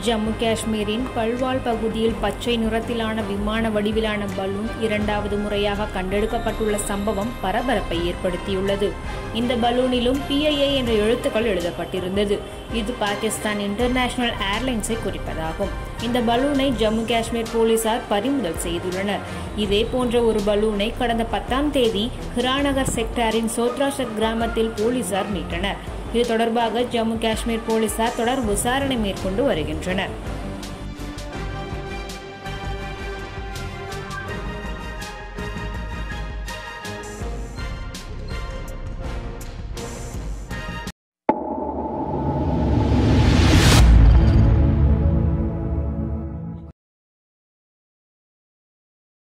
ஜம்மு காஷ்மீரின் பல்வால் பகுதியில் பச்சை நிறத்திலான விமான வடிவிலான பலூன் இரண்டாவது முறையாக கண்டெடுக்கப்பட்டுள்ள சம்பவம் பரபரப்பை ஏற்படுத்தியுள்ளது இந்த பலூனிலும் பிஐஏ என்ற எழுத்துக்கள் எழுதப்பட்டிருந்தது இது பாகிஸ்தான் இன்டர்நேஷனல் ஏர்லைன்ஸை குறிப்பதாகும் இந்த பலூனை ஜம்மு காஷ்மீர் போலீசார் பறிமுதல் செய்துள்ளனர் இதே போன்ற ஒரு பலூனை கடந்த பத்தாம் தேதி ஹிராநகர் செக்டாரின் சோத்ராஷத் கிராமத்தில் போலீசார் மீட்டனர் இது தொடர்பாக ஜம்மு காஷ்மீர் போலீசார் தொடர் விசாரணை மேற்கொண்டு வருகின்றனர்